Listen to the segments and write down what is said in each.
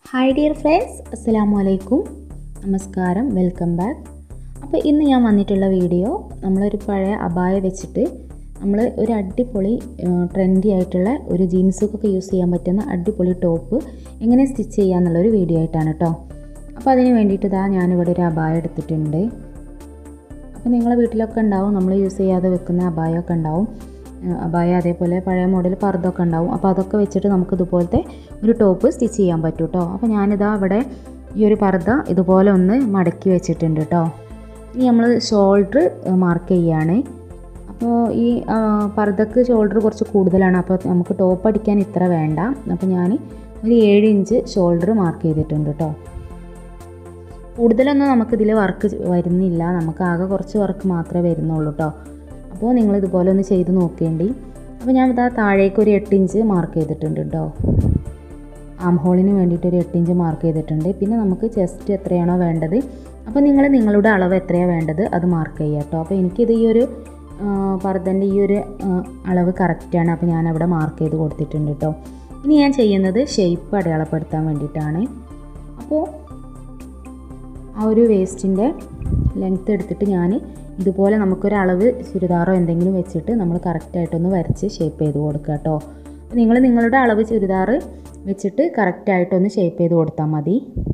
hi dear friends അസ്സലാമു അലൈക്കും നമസ്കാരം വെൽക്കം ബാക്ക് അപ്പോൾ ഇന്ന് ഞാൻ വന്നിട്ടുള്ള വീഡിയോ നമ്മളൊരു പഴയ അബായ വെച്ചിട്ട് നമ്മൾ ഒരു അടിപൊളി ട്രെൻഡി ആയിട്ടുള്ള ഒരു ജീൻസൊക്കെ യൂസ് ചെയ്യാൻ പറ്റുന്ന അടിപൊളി ടോപ്പ് എങ്ങനെ സ്റ്റിച്ച് ചെയ്യാന്നുള്ളൊരു വീഡിയോ ആയിട്ടാണ് കേട്ടോ അപ്പോൾ അതിന് വേണ്ടിയിട്ട് ഇതാ ഞാനിവിടെ ഒരു അബായ എടുത്തിട്ടുണ്ട് അപ്പോൾ നിങ്ങളെ വീട്ടിലൊക്കെ ഉണ്ടാവും നമ്മൾ യൂസ് ചെയ്യാതെ വെക്കുന്ന അബായൊക്കെ ഉണ്ടാവും അബായ അതേപോലെ പഴയ മോഡൽ പർദ്ദമൊക്കെ ഉണ്ടാവും അപ്പോൾ അതൊക്കെ വെച്ചിട്ട് നമുക്ക് ഇതുപോലത്തെ ഒരു ടോപ്പ് സ്റ്റിച്ച് ചെയ്യാൻ പറ്റും കേട്ടോ അപ്പോൾ ഞാനിതാ ഇവിടെ ഈ ഒരു പർദ്ദ ഇതുപോലെ ഒന്ന് മടക്കി വെച്ചിട്ടുണ്ട് കേട്ടോ ഇനി നമ്മൾ ഷോൾഡർ മാർക്ക് ചെയ്യുകയാണ് അപ്പോൾ ഈ പർദ്ദക്ക് ഷോൾഡർ കുറച്ച് കൂടുതലാണ് അപ്പോൾ നമുക്ക് ടോപ്പ് അടിക്കാൻ ഇത്ര വേണ്ട അപ്പോൾ ഞാൻ ഒരു ഏഴ് ഇഞ്ച് ഷോൾഡർ മാർക്ക് ചെയ്തിട്ടുണ്ട് കേട്ടോ കൂടുതലൊന്നും നമുക്കിതിൽ വർക്ക് വരുന്നില്ല നമുക്ക് ആകെ കുറച്ച് വർക്ക് മാത്രമേ വരുന്നുള്ളൂ കേട്ടോ അപ്പോൾ നിങ്ങൾ ഇതുപോലെ ഒന്ന് ചെയ്ത് നോക്കേണ്ടി അപ്പോൾ ഞാൻ ഇതാ താഴേക്ക് ഒരു എട്ട് ഇഞ്ച് മാർക്ക് ചെയ്തിട്ടുണ്ട് കേട്ടോ ആം ഹോളിന് വേണ്ടിയിട്ട് ഒരു എട്ട് ഇഞ്ച് മാർക്ക് ചെയ്തിട്ടുണ്ട് പിന്നെ നമുക്ക് ചെസ്റ്റ് എത്രയാണോ വേണ്ടത് അപ്പോൾ നിങ്ങൾ നിങ്ങളുടെ അളവ് എത്രയാണ് വേണ്ടത് അത് മാർക്ക് ചെയ്യുക കേട്ടോ അപ്പോൾ എനിക്കിത് ഈ ഒരു പർദ്ദൻ്റെ ഈ ഒരു അളവ് കറക്റ്റാണ് അപ്പോൾ ഞാൻ അവിടെ മാർക്ക് ചെയ്ത് കൊടുത്തിട്ടുണ്ട് കേട്ടോ ഇനി ഞാൻ ചെയ്യുന്നത് ഷേപ്പ് അടയാളപ്പെടുത്താൻ വേണ്ടിയിട്ടാണ് അപ്പോൾ ആ ഒരു വേസ്റ്റിൻ്റെ ലെങ്ത്ത് എടുത്തിട്ട് ഞാൻ ഇതുപോലെ നമുക്കൊരളവ് ചുരിദാറോ എന്തെങ്കിലും വെച്ചിട്ട് നമ്മൾ കറക്റ്റായിട്ടൊന്ന് വരച്ച് ഷേപ്പ് ചെയ്ത് കൊടുക്കുക കേട്ടോ നിങ്ങൾ നിങ്ങളുടെ അളവ് ചുരിദാർ വെച്ചിട്ട് കറക്റ്റായിട്ടൊന്ന് ഷേപ്പ് ചെയ്ത് കൊടുത്താൽ മതി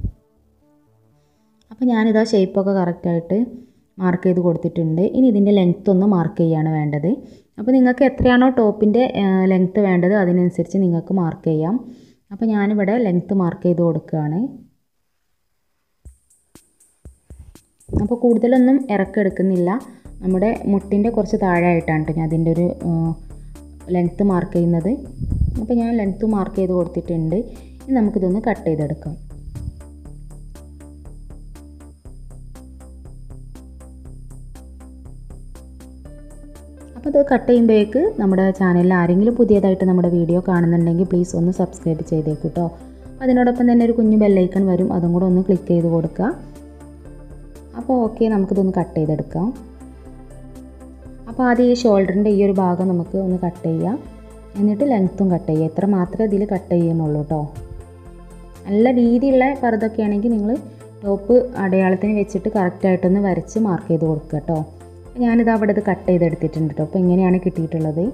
അപ്പോൾ ഞാനിതാ ഷേപ്പൊക്കെ കറക്റ്റായിട്ട് മാർക്ക് ചെയ്ത് കൊടുത്തിട്ടുണ്ട് ഇനി ഇതിൻ്റെ ലെങ്ത്ത് ഒന്ന് മാർക്ക് ചെയ്യാണ് വേണ്ടത് അപ്പോൾ നിങ്ങൾക്ക് എത്രയാണോ ടോപ്പിൻ്റെ ലെങ്ത്ത് വേണ്ടത് അതിനനുസരിച്ച് നിങ്ങൾക്ക് മാർക്ക് ചെയ്യാം അപ്പോൾ ഞാനിവിടെ ലെങ്ത്ത് മാർക്ക് ചെയ്ത് കൊടുക്കുകയാണ് അപ്പോൾ കൂടുതലൊന്നും ഇറക്കെടുക്കുന്നില്ല നമ്മുടെ മുട്ടിൻ്റെ കുറച്ച് താഴെയായിട്ടാണ് കേട്ടോ ഞാൻ അതിൻ്റെ ഒരു ലെങ്ത്ത് മാർക്ക് ചെയ്യുന്നത് അപ്പോൾ ഞാൻ ലെങ്ത്ത് മാർക്ക് ചെയ്ത് കൊടുത്തിട്ടുണ്ട് ഇനി നമുക്കിതൊന്ന് കട്ട് ചെയ്തെടുക്കാം അപ്പോൾ ഇത് കട്ട് ചെയ്യുമ്പോഴേക്ക് നമ്മുടെ ചാനലിൽ ആരെങ്കിലും പുതിയതായിട്ട് നമ്മുടെ വീഡിയോ കാണുന്നുണ്ടെങ്കിൽ പ്ലീസ് ഒന്ന് സബ്സ്ക്രൈബ് ചെയ്തേക്കൂ കേട്ടോ അതിനോടൊപ്പം തന്നെ ഒരു കുഞ്ഞു ബെല്ലൈക്കൺ വരും അതും കൂടെ ഒന്ന് ക്ലിക്ക് ചെയ്ത് കൊടുക്കുക അപ്പോൾ ഓക്കെ നമുക്കിതൊന്ന് കട്ട് ചെയ്തെടുക്കാം അപ്പോൾ ആദ്യം ഈ ഷോൾഡറിൻ്റെ ഈ ഒരു ഭാഗം നമുക്ക് ഒന്ന് കട്ട് ചെയ്യാം എന്നിട്ട് ലെങ്ത്തും കട്ട് ചെയ്യുക ഇത്ര മാത്രമേ ഇതിൽ കട്ട് ചെയ്യുന്നുള്ളൂ കേട്ടോ നല്ല വീതിയുള്ള പർദ്ദൊക്കെ ആണെങ്കിൽ നിങ്ങൾ ടോപ്പ് അടയാളത്തിന് വെച്ചിട്ട് കറക്റ്റായിട്ടൊന്ന് വരച്ച് മാർക്ക് ചെയ്ത് കൊടുക്കുക കേട്ടോ ഞാനിത് അവിടെ ഇത് കട്ട് ചെയ്തെടുത്തിട്ടുണ്ട് കേട്ടോ അപ്പോൾ ഇങ്ങനെയാണ് കിട്ടിയിട്ടുള്ളത്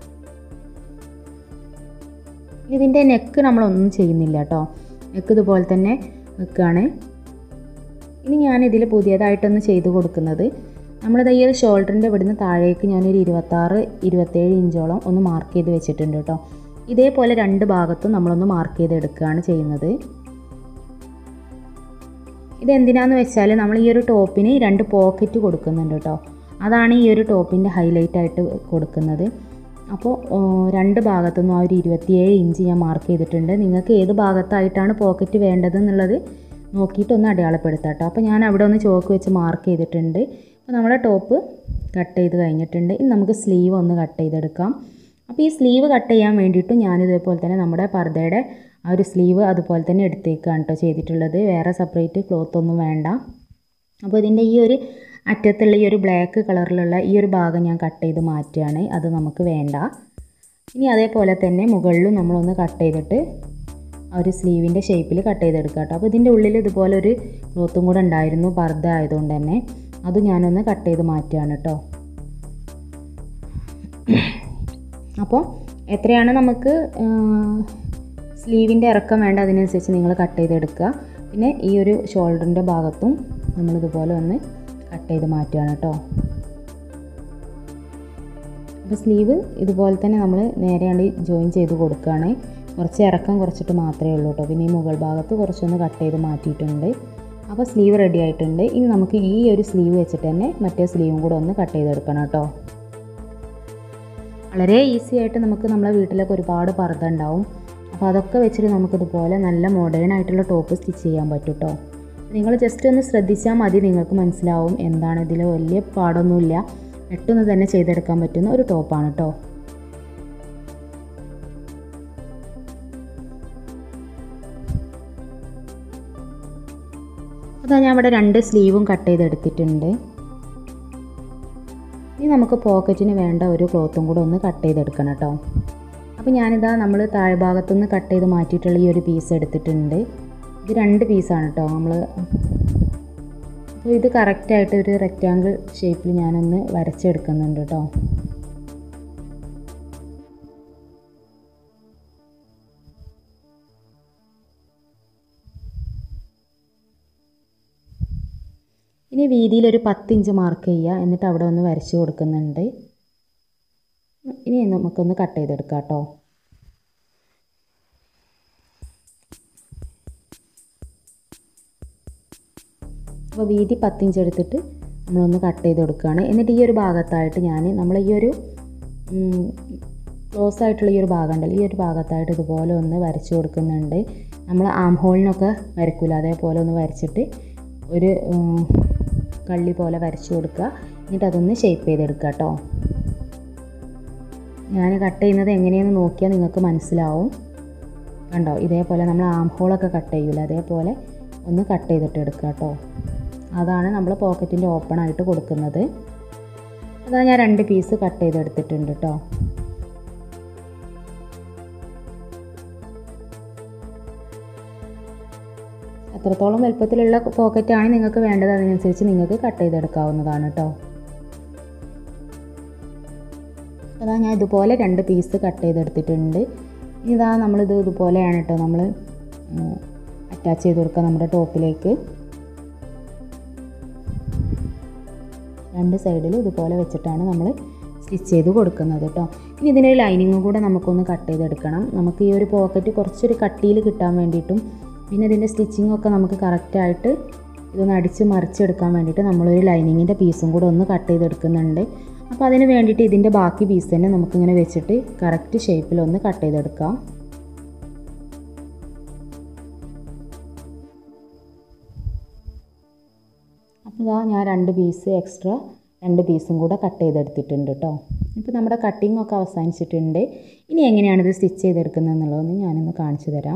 ഇതിൻ്റെ നെക്ക് നമ്മളൊന്നും ചെയ്യുന്നില്ല കേട്ടോ നെക്ക് ഇതുപോലെ തന്നെ വെക്കുകയാണ് ഇനി ഞാനിതിൽ പുതിയതായിട്ടൊന്ന് ചെയ്ത് കൊടുക്കുന്നത് നമ്മുടെ ഈ ഒരു ഷോൾഡറിൻ്റെ ഇവിടുന്ന് താഴേക്ക് ഞാനൊരു ഇരുപത്താറ് ഇരുപത്തേഴ് ഇഞ്ചോളം ഒന്ന് മാർക്ക് ചെയ്ത് വെച്ചിട്ടുണ്ട് കേട്ടോ ഇതേപോലെ രണ്ട് ഭാഗത്തും നമ്മളൊന്ന് മാർക്ക് ചെയ്ത് എടുക്കുകയാണ് ചെയ്യുന്നത് ഇതെന്തിനാന്ന് വെച്ചാൽ നമ്മൾ ഈ ഒരു ടോപ്പിന് രണ്ട് പോക്കറ്റ് കൊടുക്കുന്നുണ്ട് കേട്ടോ അതാണ് ഈ ഒരു ടോപ്പിൻ്റെ ഹൈലൈറ്റ് ആയിട്ട് കൊടുക്കുന്നത് അപ്പോൾ രണ്ട് ഭാഗത്തുനിന്നും ആ ഒരു ഇരുപത്തിയേഴ് ഇഞ്ച് ഞാൻ മാർക്ക് ചെയ്തിട്ടുണ്ട് നിങ്ങൾക്ക് ഏത് ഭാഗത്തായിട്ടാണ് പോക്കറ്റ് വേണ്ടതെന്നുള്ളത് നോക്കിയിട്ടൊന്ന് അടയാളപ്പെടുത്താം കേട്ടോ അപ്പോൾ ഞാൻ അവിടെ ഒന്ന് ചോക്ക് വെച്ച് മാർക്ക് ചെയ്തിട്ടുണ്ട് അപ്പോൾ നമ്മുടെ ടോപ്പ് കട്ട് ചെയ്ത് കഴിഞ്ഞിട്ടുണ്ട് ഇനി നമുക്ക് സ്ലീവ് ഒന്ന് കട്ട് ചെയ്തെടുക്കാം അപ്പോൾ ഈ സ്ലീവ് കട്ട് ചെയ്യാൻ വേണ്ടിയിട്ട് ഞാനിതേപോലെ തന്നെ നമ്മുടെ പർദ്ദയുടെ ആ ഒരു സ്ലീവ് അതുപോലെ തന്നെ എടുത്തേക്കാണ് കേട്ടോ ചെയ്തിട്ടുള്ളത് വേറെ സെപ്പറേറ്റ് ക്ലോത്ത് ഒന്നും വേണ്ട അപ്പോൾ ഇതിൻ്റെ ഈ ഒരു അറ്റത്തുള്ള ഈ ഒരു ബ്ലാക്ക് കളറിലുള്ള ഈ ഒരു ഭാഗം ഞാൻ കട്ട് ചെയ്ത് മാറ്റുകയാണ് അത് നമുക്ക് വേണ്ട ഇനി അതേപോലെ തന്നെ മുകളിലും നമ്മളൊന്ന് കട്ട് ചെയ്തിട്ട് ആ ഒരു സ്ലീവിൻ്റെ ഷേപ്പിൽ കട്ട് ചെയ്തെടുക്കുക കേട്ടോ അപ്പോൾ ഇതിൻ്റെ ഉള്ളിൽ ഇതുപോലെ ഒരു ക്ലോത്തും കൂടെ ഉണ്ടായിരുന്നു പർദ്ദ ആയതുകൊണ്ട് തന്നെ അത് ഞാനൊന്ന് കട്ട് ചെയ്ത് മാറ്റുകയാണ് കേട്ടോ അപ്പോൾ എത്രയാണ് നമുക്ക് സ്ലീവിൻ്റെ ഇറക്കം വേണ്ട അതിനനുസരിച്ച് നിങ്ങൾ കട്ട് ചെയ്തെടുക്കുക പിന്നെ ഈ ഒരു ഷോൾഡറിൻ്റെ ഭാഗത്തും നമ്മളിതുപോലെ ഒന്ന് കട്ട് ചെയ്ത് മാറ്റുകയാണ് കേട്ടോ അപ്പോൾ സ്ലീവ് ഇതുപോലെ തന്നെ നമ്മൾ നേരെയാണ് ജോയിൻ ചെയ്ത് കൊടുക്കുകയാണ് കുറച്ച് ഇറക്കം കുറച്ചിട്ട് മാത്രമേ ഉള്ളൂ കേട്ടോ പിന്നെ ഈ മുകൾ ഭാഗത്ത് കുറച്ചൊന്ന് കട്ട് ചെയ്ത് മാറ്റിയിട്ടുണ്ട് അപ്പോൾ സ്ലീവ് റെഡി ആയിട്ടുണ്ട് ഇനി നമുക്ക് ഈ ഒരു സ്ലീവ് വെച്ചിട്ട് തന്നെ മറ്റേ സ്ലീവും കൂടെ ഒന്ന് കട്ട് ചെയ്തെടുക്കണം കേട്ടോ വളരെ ഈസി ആയിട്ട് നമുക്ക് നമ്മളെ വീട്ടിലൊക്കെ ഒരുപാട് പർദ്ദ ഉണ്ടാവും അപ്പോൾ അതൊക്കെ വെച്ചിട്ട് നമുക്കിതുപോലെ നല്ല മോഡേൺ ആയിട്ടുള്ള ടോപ്പ് സ്റ്റിച്ച് ചെയ്യാൻ പറ്റും കേട്ടോ നിങ്ങൾ ജസ്റ്റ് ഒന്ന് ശ്രദ്ധിച്ചാൽ മതി നിങ്ങൾക്ക് മനസ്സിലാവും എന്താണ് ഇതിൽ വലിയ പാടൊന്നുമില്ല പെട്ടെന്ന് തന്നെ ചെയ്തെടുക്കാൻ പറ്റുന്ന ഒരു ടോപ്പാണ് കേട്ടോ അതാ ഞാൻ ഇവിടെ രണ്ട് സ്ലീവും കട്ട് ചെയ്തെടുത്തിട്ടുണ്ട് ഇനി നമുക്ക് പോക്കറ്റിന് വേണ്ട ഒരു ക്ലോത്തും കൂടെ ഒന്ന് കട്ട് ചെയ്തെടുക്കണം കേട്ടോ അപ്പോൾ ഞാനിതാ നമ്മൾ താഴ്ഭാഗത്തുനിന്ന് കട്ട് ചെയ്ത് മാറ്റിയിട്ടുള്ള ഈ ഒരു പീസ് എടുത്തിട്ടുണ്ട് ഇത് രണ്ട് പീസാണ് കേട്ടോ നമ്മൾ അപ്പോൾ ഇത് കറക്റ്റായിട്ട് ഒരു റെക്റ്റാങ്കിൾ ഷേപ്പിൽ ഞാനൊന്ന് വരച്ചെടുക്കുന്നുണ്ട് കേട്ടോ ഇനി വീതിയിൽ ഒരു പത്ത് ഇഞ്ച് മാർക്ക് ചെയ്യുക എന്നിട്ട് അവിടെ ഒന്ന് വരച്ചു കൊടുക്കുന്നുണ്ട് ഇനി നമുക്കൊന്ന് കട്ട് ചെയ്തെടുക്കാം കേട്ടോ അപ്പോൾ വീതി പത്തിഞ്ച് എടുത്തിട്ട് നമ്മളൊന്ന് കട്ട് ചെയ്ത് കൊടുക്കുകയാണ് എന്നിട്ട് ഈ ഒരു ഭാഗത്തായിട്ട് ഞാൻ നമ്മൾ ഈ ഒരു ക്ലോസ് ആയിട്ടുള്ള ഈ ഒരു ഭാഗം ഉണ്ടല്ലോ ഈ ഒരു ഭാഗത്തായിട്ട് ഇതുപോലെ ഒന്ന് വരച്ചു കൊടുക്കുന്നുണ്ട് നമ്മൾ ആം ഹോളിനൊക്കെ വരക്കില്ല അതേപോലെ ഒന്ന് വരച്ചിട്ട് ഒരു കള്ളി പോലെ വരച്ചു കൊടുക്കുക എന്നിട്ട് അതൊന്ന് ഷേപ്പ് ചെയ്തെടുക്കുക കേട്ടോ ഞാൻ കട്ട് ചെയ്യുന്നത് എങ്ങനെയെന്ന് നോക്കിയാൽ നിങ്ങൾക്ക് മനസ്സിലാവും കണ്ടോ ഇതേപോലെ നമ്മൾ ആം ഹോളൊക്കെ കട്ട് ചെയ്യൂല അതേപോലെ ഒന്ന് കട്ട് ചെയ്തിട്ട് എടുക്കുക കേട്ടോ അതാണ് നമ്മൾ പോക്കറ്റിൻ്റെ ഓപ്പൺ ആയിട്ട് കൊടുക്കുന്നത് അതാ ഞാൻ രണ്ട് പീസ് കട്ട് ചെയ്തെടുത്തിട്ടുണ്ട് കേട്ടോ എത്രത്തോളം വലുപ്പത്തിലുള്ള പോക്കറ്റാണ് നിങ്ങൾക്ക് വേണ്ടത് അതിനനുസരിച്ച് നിങ്ങൾക്ക് കട്ട് ചെയ്തെടുക്കാവുന്നതാണ് കേട്ടോ അതാ ഞാൻ ഇതുപോലെ രണ്ട് പീസ് കട്ട് ചെയ്തെടുത്തിട്ടുണ്ട് ഇതാ നമ്മളിത് ഇതുപോലെയാണ് കേട്ടോ നമ്മൾ അറ്റാച്ച് ചെയ്ത് കൊടുക്കുക നമ്മുടെ ടോപ്പിലേക്ക് രണ്ട് സൈഡിലും ഇതുപോലെ വെച്ചിട്ടാണ് നമ്മൾ സ്റ്റിച്ച് ചെയ്ത് കൊടുക്കുന്നത് കേട്ടോ ഇനി ഇതിൻ്റെ ലൈനിങ്ങും കൂടെ നമുക്കൊന്ന് കട്ട് ചെയ്തെടുക്കണം നമുക്ക് ഈ ഒരു പോക്കറ്റ് കുറച്ചൊരു കട്ടിയിൽ കിട്ടാൻ വേണ്ടിയിട്ടും പിന്നെ ഇതിൻ്റെ സ്റ്റിച്ചിങ്ങൊക്കെ നമുക്ക് കറക്റ്റായിട്ട് ഇതൊന്ന് അടിച്ച് മറിച്ചെടുക്കാൻ വേണ്ടിയിട്ട് നമ്മളൊരു ലൈനിങ്ങിൻ്റെ പീസും കൂടെ ഒന്ന് കട്ട് ചെയ്തെടുക്കുന്നുണ്ട് അപ്പോൾ അതിന് വേണ്ടിയിട്ട് ഇതിൻ്റെ ബാക്കി പീസ് തന്നെ നമുക്കിങ്ങനെ വെച്ചിട്ട് കറക്റ്റ് ഷേപ്പിലൊന്ന് കട്ട് ചെയ്തെടുക്കാം അപ്പോൾ ഇതാ ഞാൻ രണ്ട് പീസ് എക്സ്ട്രാ രണ്ട് പീസും കൂടെ കട്ട് ചെയ്തെടുത്തിട്ടുണ്ട് കേട്ടോ ഇപ്പോൾ നമ്മുടെ കട്ടിംഗ് ഒക്കെ അവസാനിച്ചിട്ടുണ്ട് ഇനി എങ്ങനെയാണ് ഇത് സ്റ്റിച്ച് ചെയ്തെടുക്കുന്നത് എന്നുള്ളതൊന്ന് ഞാനൊന്ന് കാണിച്ചു തരാം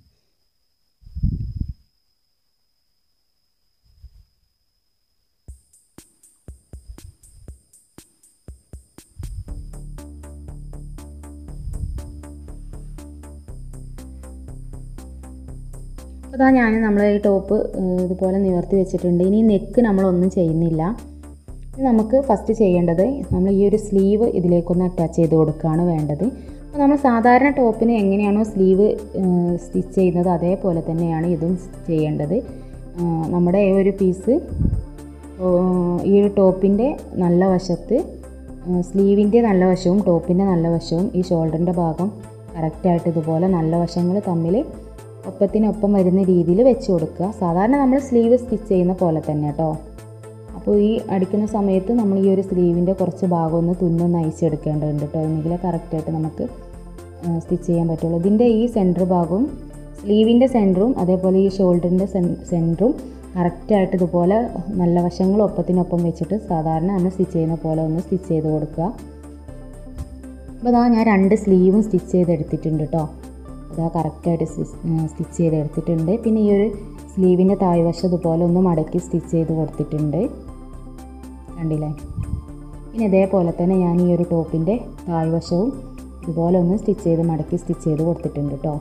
അപ്പോൾ ഇതാ ഞാൻ നമ്മൾ ഈ ടോപ്പ് ഇതുപോലെ നിവർത്തി വെച്ചിട്ടുണ്ട് ഇനി നെക്ക് നമ്മളൊന്നും ചെയ്യുന്നില്ല ഇനി നമുക്ക് ഫസ്റ്റ് ചെയ്യേണ്ടത് നമ്മൾ ഈ ഒരു സ്ലീവ് ഇതിലേക്കൊന്ന് അറ്റാച്ച് ചെയ്ത് കൊടുക്കുകയാണ് വേണ്ടത് അപ്പോൾ നമ്മൾ സാധാരണ ടോപ്പിന് എങ്ങനെയാണോ സ്ലീവ് സ്റ്റിച്ച് ചെയ്യുന്നത് അതേപോലെ തന്നെയാണ് ഇതും ചെയ്യേണ്ടത് നമ്മുടെ ഈ ഒരു പീസ് ഈ ഒരു ടോപ്പിൻ്റെ നല്ല വശത്ത് സ്ലീവിൻ്റെ നല്ല വശവും ടോപ്പിൻ്റെ നല്ല വശവും ഈ ഷോൾഡറിൻ്റെ ഭാഗം കറക്റ്റായിട്ട് ഇതുപോലെ നല്ല വശങ്ങൾ തമ്മിൽ ഒപ്പത്തിനൊപ്പം വരുന്ന രീതിയിൽ വെച്ച് കൊടുക്കുക സാധാരണ നമ്മൾ സ്ലീവ് സ്റ്റിച്ച് ചെയ്യുന്ന പോലെ തന്നെ കേട്ടോ അപ്പോൾ ഈ അടിക്കുന്ന സമയത്ത് നമ്മൾ ഈ ഒരു സ്ലീവിൻ്റെ കുറച്ച് ഭാഗം ഒന്ന് തുന്നൊന്ന് അയച്ചെടുക്കേണ്ടതുണ്ട് കേട്ടോ എന്നെങ്കിലേ കറക്റ്റായിട്ട് നമുക്ക് സ്റ്റിച്ച് ചെയ്യാൻ പറ്റുള്ളൂ ഇതിൻ്റെ ഈ സെൻറ്റർ ഭാഗവും സ്ലീവിൻ്റെ സെൻറ്ററും അതേപോലെ ഈ ഷോൾഡറിൻ്റെ സെൻറ്ററും കറക്റ്റായിട്ട് ഇതുപോലെ നല്ല വശങ്ങൾ ഒപ്പത്തിനൊപ്പം വെച്ചിട്ട് സാധാരണ നമ്മൾ സ്റ്റിച്ച് ചെയ്യുന്ന പോലെ ഒന്ന് സ്റ്റിച്ച് ചെയ്ത് കൊടുക്കുക അപ്പോൾ അതാ ഞാൻ രണ്ട് സ്ലീവും സ്റ്റിച്ച് ചെയ്തെടുത്തിട്ടുണ്ട് കേട്ടോ അതാ കറക്റ്റായിട്ട് സ്റ്റിച്ച് ചെയ്തെടുത്തിട്ടുണ്ട് പിന്നെ ഈ ഒരു സ്ലീവിൻ്റെ താഴ്വശം ഇതുപോലെ ഒന്ന് മടക്കി സ്റ്റിച്ച് ചെയ്ത് കൊടുത്തിട്ടുണ്ട് കണ്ടില്ലേ പിന്നെ ഇതേപോലെ തന്നെ ഞാൻ ഈ ഒരു ടോപ്പിൻ്റെ താഴ്വശവും ഇതുപോലെ ഒന്ന് സ്റ്റിച്ച് ചെയ്ത് മടക്കി സ്റ്റിച്ച് ചെയ്ത് കൊടുത്തിട്ടുണ്ട് കേട്ടോ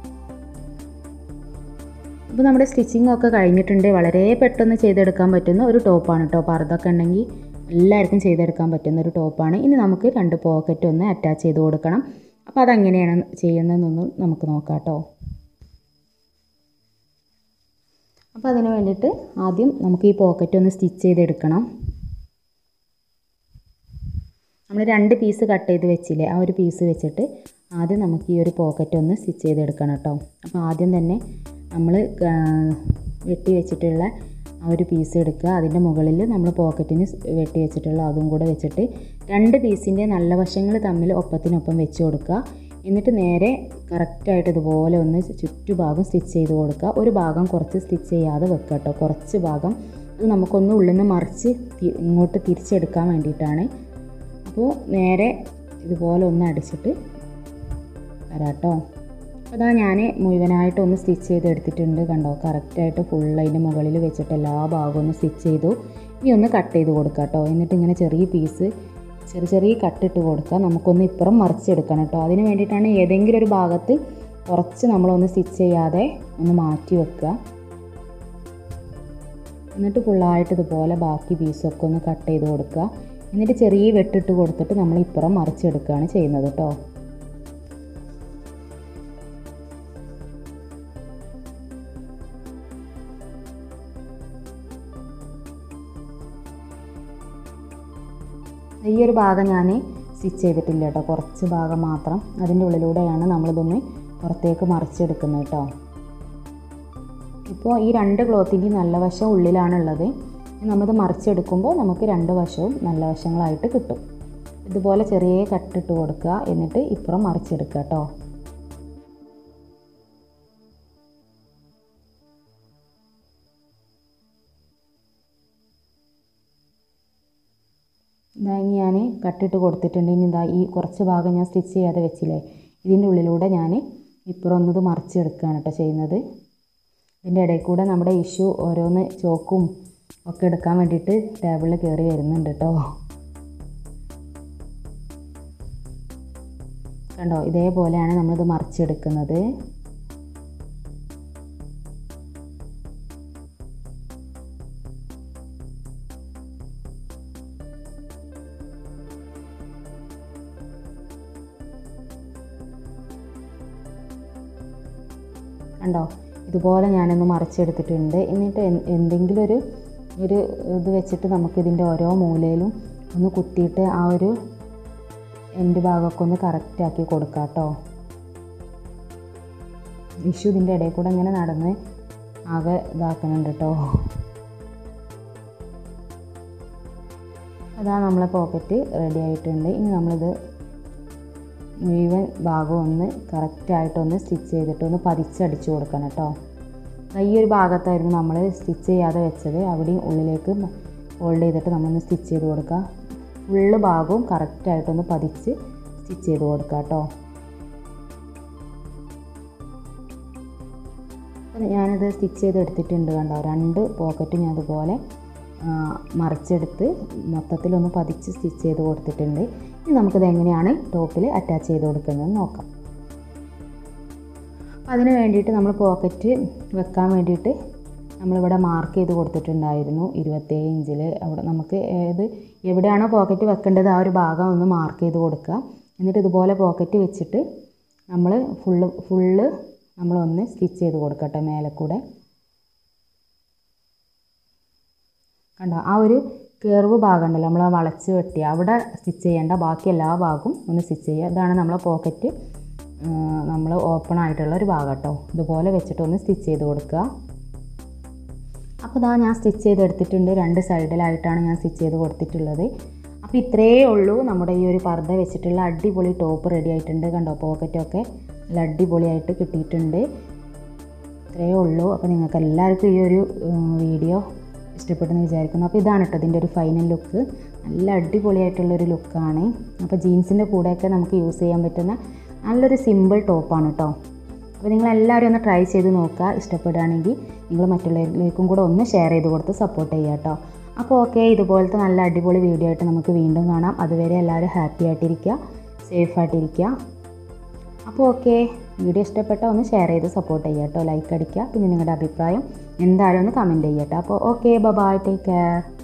അപ്പോൾ നമ്മുടെ സ്റ്റിച്ചിങ് ഒക്കെ കഴിഞ്ഞിട്ടുണ്ട് വളരെ പെട്ടെന്ന് ചെയ്തെടുക്കാൻ പറ്റുന്ന ഒരു ടോപ്പാണ് കേട്ടോ പർദ്ദൊക്കെ ഉണ്ടെങ്കിൽ എല്ലാവർക്കും ചെയ്തെടുക്കാൻ പറ്റുന്ന ഒരു ടോപ്പാണ് ഇനി നമുക്ക് രണ്ട് പോക്കറ്റ് ഒന്ന് അറ്റാച്ച് ചെയ്ത് കൊടുക്കണം അപ്പോൾ അതെങ്ങനെയാണ് ചെയ്യുന്നതെന്നൊന്നും നമുക്ക് നോക്കാം കേട്ടോ അപ്പോൾ അതിന് വേണ്ടിയിട്ട് ആദ്യം നമുക്ക് ഈ പോക്കറ്റ് ഒന്ന് സ്റ്റിച്ച് ചെയ്തെടുക്കണം നമ്മൾ രണ്ട് പീസ് കട്ട് ചെയ്ത് വെച്ചില്ലേ ആ ഒരു പീസ് വെച്ചിട്ട് ആദ്യം നമുക്ക് ഈ ഒരു പോക്കറ്റ് ഒന്ന് സ്റ്റിച്ച് ചെയ്തെടുക്കണം കേട്ടോ അപ്പോൾ ആദ്യം തന്നെ നമ്മൾ വെട്ടി വെച്ചിട്ടുള്ള ആ ഒരു പീസ് എടുക്കുക അതിൻ്റെ മുകളിൽ നമ്മൾ പോക്കറ്റിന് വെട്ടി വെച്ചിട്ടുള്ള അതും കൂടെ വെച്ചിട്ട് രണ്ട് പീസിൻ്റെ നല്ല വശങ്ങൾ തമ്മിൽ ഒപ്പത്തിനൊപ്പം വെച്ച് കൊടുക്കുക എന്നിട്ട് നേരെ കറക്റ്റായിട്ട് ഇതുപോലെ ഒന്ന് ചുറ്റുഭാഗം സ്റ്റിച്ച് ചെയ്ത് കൊടുക്കുക ഒരു ഭാഗം കുറച്ച് സ്റ്റിച്ച് ചെയ്യാതെ വെക്കുക കേട്ടോ കുറച്ച് ഭാഗം അത് നമുക്കൊന്ന് ഉള്ളിൽ നിന്ന് മറിച്ച് ഇങ്ങോട്ട് തിരിച്ചെടുക്കാൻ വേണ്ടിയിട്ടാണ് അപ്പോൾ നേരെ ഇതുപോലെ ഒന്ന് അടിച്ചിട്ട് വരാം കേട്ടോ അതാ ഞാൻ മുഴുവനായിട്ട് ഒന്ന് സ്റ്റിച്ച് ചെയ്ത് എടുത്തിട്ടുണ്ട് കണ്ടോ കറക്റ്റായിട്ട് ഫുൾ അതിൻ്റെ മുകളിൽ വെച്ചിട്ട് എല്ലാ ഭാഗവും ഒന്ന് സ്റ്റിച്ച് ചെയ്തു ഇനി ഒന്ന് കട്ട് ചെയ്ത് കൊടുക്കുക കേട്ടോ എന്നിട്ട് ഇങ്ങനെ ചെറിയ പീസ് ചെറിയ ചെറിയ കട്ടിട്ട് കൊടുക്കുക നമുക്കൊന്ന് ഇപ്പുറം മറിച്ചെടുക്കണം കേട്ടോ അതിന് വേണ്ടിയിട്ടാണ് ഏതെങ്കിലും ഒരു ഭാഗത്ത് കുറച്ച് നമ്മളൊന്ന് സ്റ്റിച്ച് ചെയ്യാതെ ഒന്ന് മാറ്റി വെക്കുക എന്നിട്ട് ഫുള്ളായിട്ട് ഇതുപോലെ ബാക്കി പീസൊക്കെ ഒന്ന് കട്ട് ചെയ്ത് കൊടുക്കുക എന്നിട്ട് ചെറിയ വെട്ടിട്ട് കൊടുത്തിട്ട് നമ്മൾ ഇപ്പുറം മറിച്ചെടുക്കുകയാണ് ചെയ്യുന്നത് കേട്ടോ ഈ ഒരു ഭാഗം ഞാൻ സ്റ്റിച്ച് ചെയ്തിട്ടില്ല കേട്ടോ കുറച്ച് ഭാഗം മാത്രം അതിൻ്റെ ഉള്ളിലൂടെയാണ് നമ്മളിതൊന്ന് പുറത്തേക്ക് മറിച്ചെടുക്കുന്നത് കേട്ടോ ഇപ്പോൾ ഈ രണ്ട് ക്ലോത്തിൻ്റെയും നല്ല വശം ഉള്ളിലാണുള്ളത് നമ്മളിത് മറിച്ചെടുക്കുമ്പോൾ നമുക്ക് രണ്ട് വശവും നല്ല വശങ്ങളായിട്ട് കിട്ടും ഇതുപോലെ ചെറിയ കട്ടിട്ട് കൊടുക്കുക എന്നിട്ട് ഇപ്പുറം മറിച്ചെടുക്കുക കേട്ടോ ഇതാ ഇനി ഞാൻ കട്ടിട്ട് കൊടുത്തിട്ടുണ്ട് ഇനി ഇതാ ഈ കുറച്ച് ഭാഗം ഞാൻ സ്റ്റിച്ച് ചെയ്യാതെ വെച്ചില്ലേ ഇതിൻ്റെ ഉള്ളിലൂടെ ഞാൻ ഇപ്പുറം ഒന്നത് മറിച്ചെടുക്കുകയാണ് കേട്ടോ ചെയ്യുന്നത് ഇതിൻ്റെ ഇടയിൽ കൂടെ നമ്മുടെ ഇഷ്യൂ ഓരോന്ന് ചോക്കും ഒക്കെ എടുക്കാൻ വേണ്ടിയിട്ട് ടേബിളിൽ കയറി വരുന്നുണ്ട് കേട്ടോ കണ്ടോ ഇതേപോലെയാണ് നമ്മളിത് മറിച്ചെടുക്കുന്നത് കണ്ടോ ഇതുപോലെ ഞാനൊന്ന് മറിച്ചെടുത്തിട്ടുണ്ട് എന്നിട്ട് എന്തെങ്കിലും ഒരു ഒരു ഇത് വെച്ചിട്ട് നമുക്കിതിൻ്റെ ഓരോ മൂലയിലും ഒന്ന് കുത്തിയിട്ട് ആ ഒരു എൻ്റെ ഭാഗമൊക്കെ ഒന്ന് കറക്റ്റാക്കി കൊടുക്കാം കേട്ടോ വിഷു ഇതിൻ്റെ ഇടയിൽ കൂടെ ഇങ്ങനെ നടന്ന് ആകെ ഇതാക്കുന്നുണ്ട് കേട്ടോ അതാ നമ്മളെ പോക്കറ്റ് റെഡി ആയിട്ടുണ്ട് ഇനി നമ്മളിത് മുഴുവൻ ഭാഗം ഒന്ന് കറക്റ്റായിട്ടൊന്ന് സ്റ്റിച്ച് ചെയ്തിട്ട് ഒന്ന് പതിച്ചടിച്ച് കൊടുക്കണം കേട്ടോ ഈ ഒരു ഭാഗത്തായിരുന്നു നമ്മൾ സ്റ്റിച്ച് ചെയ്യാതെ വെച്ചത് അവിടെയും ഉള്ളിലേക്ക് ഹോൾഡ് ചെയ്തിട്ട് നമ്മളൊന്ന് സ്റ്റിച്ച് ചെയ്ത് കൊടുക്കുക ഫുള്ള് ഭാഗവും കറക്റ്റായിട്ടൊന്ന് പതിച്ച് സ്റ്റിച്ച് ചെയ്ത് കൊടുക്കുക കേട്ടോ ഞാനിത് സ്റ്റിച്ച് ചെയ്ത് എടുത്തിട്ടുണ്ട് കണ്ടോ രണ്ട് പോക്കറ്റ് ഞാൻ അതുപോലെ മറിച്ചെടുത്ത് മൊത്തത്തിലൊന്ന് പതിച്ച് സ്റ്റിച്ച് ചെയ്ത് കൊടുത്തിട്ടുണ്ട് ഇനി നമുക്കിത് എങ്ങനെയാണ് ടോപ്പിൽ അറ്റാച്ച് ചെയ്ത് കൊടുക്കുന്നത് നോക്കാം അതിന് വേണ്ടിയിട്ട് നമ്മൾ പോക്കറ്റ് വെക്കാൻ വേണ്ടിയിട്ട് നമ്മളിവിടെ മാർക്ക് ചെയ്ത് കൊടുത്തിട്ടുണ്ടായിരുന്നു ഇരുപത്തേഴ് ഇഞ്ചിൽ അവിടെ നമുക്ക് ഏത് എവിടെയാണോ പോക്കറ്റ് വെക്കേണ്ടത് ആ ഒരു ഭാഗം ഒന്ന് മാർക്ക് ചെയ്ത് കൊടുക്കുക എന്നിട്ട് ഇതുപോലെ പോക്കറ്റ് വെച്ചിട്ട് നമ്മൾ ഫുള്ള് ഫുള്ള് നമ്മളൊന്ന് സ്റ്റിച്ച് ചെയ്ത് കൊടുക്കട്ടെ മേലെ കൂടെ കണ്ടോ ആ ഒരു കർവ് ഭാഗം ഉണ്ടല്ലോ നമ്മൾ വളച്ച് വെട്ടി അവിടെ സ്റ്റിച്ച് ചെയ്യേണ്ട ബാക്കി എല്ലാ ഭാഗവും ഒന്ന് സ്റ്റിച്ച് ചെയ്യുക ഇതാണ് നമ്മളെ പോക്കറ്റ് നമ്മൾ ഓപ്പൺ ആയിട്ടുള്ള ഒരു ഭാഗം കേട്ടോ ഇതുപോലെ വെച്ചിട്ട് ഒന്ന് സ്റ്റിച്ച് ചെയ്ത് കൊടുക്കുക അപ്പോൾ ഇതാ ഞാൻ സ്റ്റിച്ച് ചെയ്തെടുത്തിട്ടുണ്ട് രണ്ട് സൈഡിലായിട്ടാണ് ഞാൻ സ്റ്റിച്ച് ചെയ്ത് കൊടുത്തിട്ടുള്ളത് അപ്പോൾ ഇത്രയേ ഉള്ളൂ നമ്മുടെ ഈ ഒരു പർദ്ദ വെച്ചിട്ടുള്ള അടിപൊളി ടോപ്പ് റെഡി ആയിട്ടുണ്ട് കണ്ടോ പോക്കറ്റൊക്കെ നല്ല അടിപൊളിയായിട്ട് കിട്ടിയിട്ടുണ്ട് ഇത്രയേ ഉള്ളൂ അപ്പോൾ നിങ്ങൾക്ക് എല്ലാവർക്കും ഈ ഒരു വീഡിയോ ഇഷ്ടപ്പെട്ടെന്ന് വിചാരിക്കുന്നു അപ്പോൾ ഇതാണ് കേട്ടോ ഇതിൻ്റെ ഒരു ഫൈനൽ ലുക്ക് നല്ല അടിപൊളിയായിട്ടുള്ളൊരു ലുക്കാണ് അപ്പോൾ ജീൻസിൻ്റെ കൂടെയൊക്കെ നമുക്ക് യൂസ് ചെയ്യാൻ പറ്റുന്ന നല്ലൊരു സിമ്പിൾ ടോപ്പാണ് കേട്ടോ അപ്പോൾ നിങ്ങൾ എല്ലാവരും ഒന്ന് ട്രൈ ചെയ്ത് നോക്കുക ഇഷ്ടപ്പെടുകയാണെങ്കിൽ നിങ്ങൾ മറ്റുള്ളവരിലേക്കും കൂടെ ഒന്ന് ഷെയർ ചെയ്ത് കൊടുത്ത് സപ്പോർട്ട് ചെയ്യുക കേട്ടോ അപ്പോൾ ഓക്കെ ഇതുപോലത്തെ നല്ല അടിപൊളി വീഡിയോ ആയിട്ട് നമുക്ക് വീണ്ടും കാണാം അതുവരെ എല്ലാവരും ഹാപ്പി ആയിട്ടിരിക്കുക സേഫ് ആയിട്ടിരിക്കുക അപ്പോൾ ഓക്കെ വീഡിയോ ഇഷ്ടപ്പെട്ടാൽ ഒന്ന് ഷെയർ ചെയ്ത് സപ്പോർട്ട് ചെയ്യുക കേട്ടോ ലൈക്ക് അടിക്കുക പിന്നെ നിങ്ങളുടെ അഭിപ്രായം എന്തായാലും ഒന്ന് കമൻറ്റ് ചെയ്യുക കേട്ടോ അപ്പോൾ ഓക്കെ ബൈ ടേക്ക് കെയർ